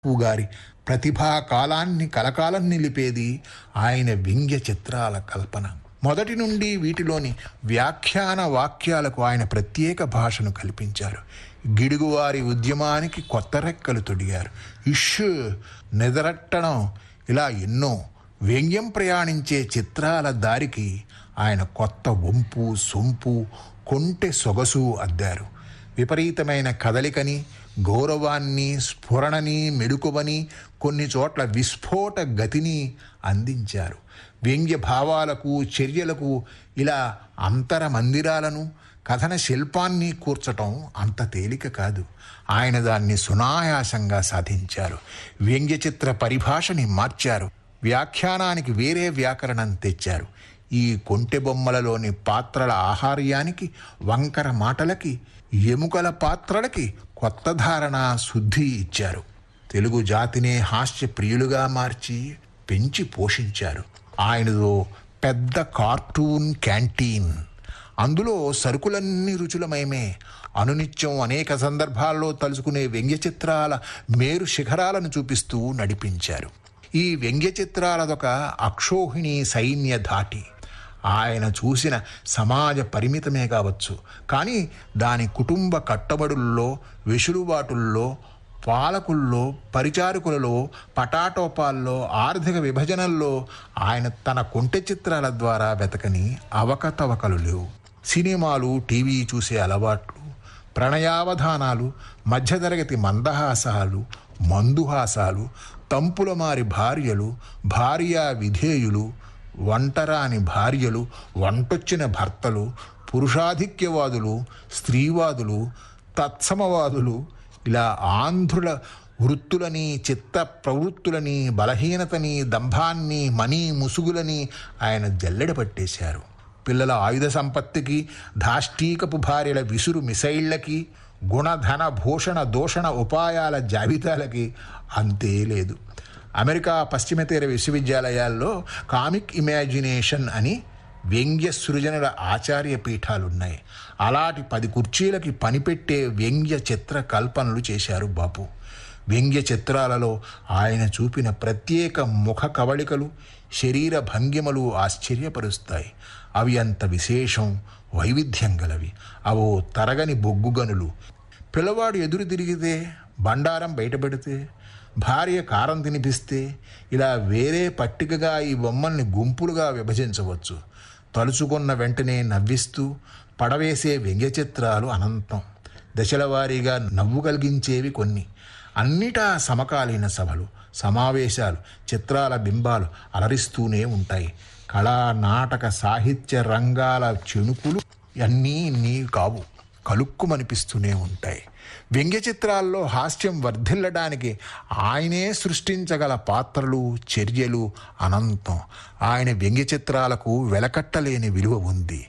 గారి ప్రతిభా కాలాన్ని కలకాలం నిలిపేది ఆయన వ్యంగ్య చిత్రాల కల్పన మొదటి నుండి వీటిలోని వ్యాఖ్యాన వాక్యాలకు ఆయన ప్రత్యేక భాషను కల్పించారు గిడుగువారి ఉద్యమానికి కొత్త రెక్కలు తొడిగారు ఇష్యూ నిదరట్టడం ఇలా ఎన్నో వ్యంగ్యం ప్రయాణించే చిత్రాల దారికి ఆయన కొత్త వంపు సొంపు కొంటె సొగసు అద్దారు విపరీతమైన కదలికని గౌరవాన్ని స్ఫురణని మెడుకువని కొన్ని చోట్ల విస్ఫోట గతిని అందించారు వ్యంగ్య భావాలకు చర్యలకు ఇలా అంతర మందిరాలను కథన శిల్పాన్ని కూర్చటం అంత తేలిక కాదు ఆయన దాన్ని సునాయాసంగా సాధించారు వ్యంగ్య చిత్ర పరిభాషని మార్చారు వ్యాఖ్యానానికి వేరే వ్యాకరణం తెచ్చారు ఈ కొంటె బొమ్మలలోని పాత్రల ఆహార్యానికి వంకర మాటలకి ఎముకల పాత్రలకి కొత్త ధారణ శుద్ధి ఇచ్చారు తెలుగు జాతినే హాస్య ప్రియులుగా మార్చి పెంచి పోషించారు ఆయనదో పెద్ద కార్టూన్ క్యాంటీన్ అందులో సరుకులన్నీ రుచులమయమే అనునిత్యం అనేక సందర్భాల్లో తలుచుకునే వ్యంగ్య చిత్రాల మేరు శిఖరాలను చూపిస్తూ నడిపించారు ఈ వ్యంగ్య చిత్రాలదొక అక్షోహిణి సైన్య ధాటి ఆయన చూసిన సమాజ పరిమితమే కావచ్చు కానీ దాని కుటుంబ కట్టబడుల్లో వెసులుబాటుల్లో పాలకుల్లో పరిచారకులలో పటాటోపాల్లో ఆర్థిక విభజనల్లో ఆయన తన కొంటె చిత్రాల ద్వారా వెతకని అవకతవకలు లేవు సినిమాలు టీవీ చూసే అలవాట్లు ప్రణయావధానాలు మధ్యతరగతి మందహాసాలు మందుహాసాలు తంపుల మారి భార్యలు భార్యా విధేయులు వంటరాని భార్యలు వంటొచ్చిన భర్తలు పురుషాధిక్యవాదులు స్త్రీవాదులు తత్సమవాదులు ఇలా ఆంధ్రుల వృత్తులని చిత్త ప్రవృత్తులని బలహీనతని దంభాన్ని మనీ ముసుగులని ఆయన జల్లెడ పట్టేశారు పిల్లల ఆయుధ సంపత్తికి ధాష్టీకపు భార్యల విసురు మిసైళ్లకి గుణధన భూషణ దూషణ ఉపాయాల జాబితాలకి అంతే లేదు అమెరికా పశ్చిమ తీర విశ్వవిద్యాలయాల్లో కామిక్ ఇమాజినేషన్ అని వ్యంగ్య సృజనల ఆచార్య పీఠాలున్నాయి అలాంటి పది కుర్చీలకి పనిపెట్టే వ్యంగ్య చిత్ర కల్పనలు చేశారు బాపు వ్యంగ్య చిత్రాలలో ఆయన చూపిన ప్రత్యేక ముఖ కవళికలు శరీర భంగిమలు ఆశ్చర్యపరుస్తాయి అవి అంత విశేషం వైవిధ్యం గలవి అవో తరగని బొగ్గుగనులు పిల్లవాడు ఎదురు తిరిగితే బండారం బయటపెడితే భార్య కారం తినిపిస్తే ఇలా వేరే పట్టికగా ఈ బొమ్మల్ని గుంపులుగా విభజించవచ్చు తలుచుకున్న వెంటనే నవ్విస్తూ పడవేసే వ్యంగ్య చిత్రాలు అనంతం దశల వారీగా నవ్వు కలిగించేవి కొన్ని అన్నిటా సమకాలీన సభలు సమావేశాలు చిత్రాల బింబాలు అలరిస్తూనే ఉంటాయి కళా నాటక సాహిత్య రంగాల చెణుకులు అన్నీ నీ కావు కలుక్కుమనిపిస్తూనే ఉంటాయి వ్యంగ్య చిత్రాల్లో హాస్యం వర్ధిల్లడానికి ఆయనే సృష్టించగల పాత్రలు చర్యలు అనంతం ఆయన వ్యంగ్య చిత్రాలకు వెలకట్టలేని విలువ ఉంది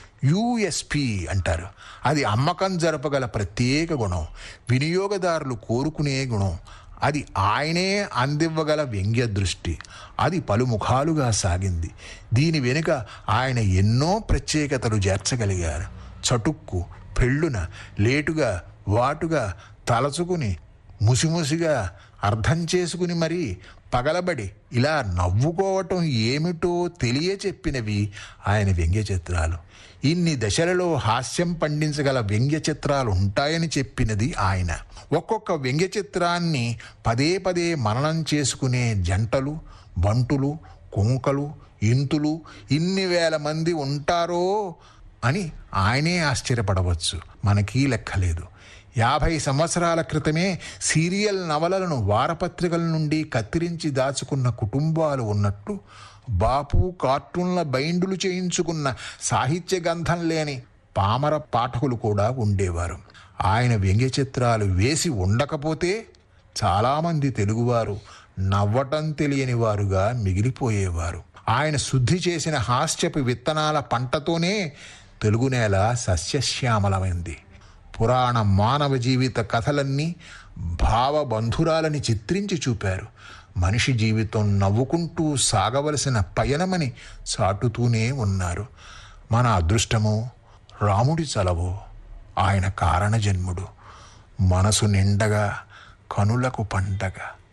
యుఎస్పి అంటారు అది అమ్మకం జరపగల ప్రత్యేక గుణం వినియోగదారులు కోరుకునే గుణం అది ఆయనే అందివ్వగల వ్యంగ్య దృష్టి అది పలుముఖాలుగా సాగింది దీని వెనుక ఆయన ఎన్నో ప్రత్యేకతలు చేర్చగలిగారు చటుక్కు పెళ్ళున లేటుగా వాటుగా తలచుకుని ముసిముసిగా అర్థం చేసుకుని మరీ పగలబడి ఇలా నవ్వుకోవటం ఏమిటో తెలియచెప్పినవి ఆయన వ్యంగ్య చిత్రాలు ఇన్ని దశలలో హాస్యం పండించగల వ్యంగ్య చిత్రాలు ఉంటాయని చెప్పినది ఆయన ఒక్కొక్క వ్యంగ్య చిత్రాన్ని పదే పదే మననం చేసుకునే జంటలు బంటులు కుంకలు ఇంతులు ఇన్ని వేల మంది ఉంటారో అని ఆయనే ఆశ్చర్యపడవచ్చు మనకీ లెక్కలేదు యాభై సంవత్సరాల క్రితమే సీరియల్ నవలలను వారపత్రికల నుండి కత్తిరించి దాచుకున్న కుటుంబాలు ఉన్నట్టు బాపు కార్టూన్ల బైండులు చేయించుకున్న సాహిత్య గంధం లేని పామర పాఠకులు కూడా ఉండేవారు ఆయన వ్యంగ్య చిత్రాలు వేసి ఉండకపోతే చాలామంది తెలుగువారు నవ్వటం తెలియని వారుగా మిగిలిపోయేవారు ఆయన శుద్ధి చేసిన హాస్యపు విత్తనాల పంటతోనే తెలుగు నేల సస్యశ్యామలమైంది పురాణ మానవ జీవిత కథలన్నీ భావబంధురాలని చిత్రించి చూపారు మనిషి జీవితం నవ్వుకుంటూ సాగవలసిన పయనమని చాటుతూనే ఉన్నారు మన అదృష్టమో రాముడి చలవో ఆయన కారణజన్ముడు మనసు నిండగా కనులకు పండగ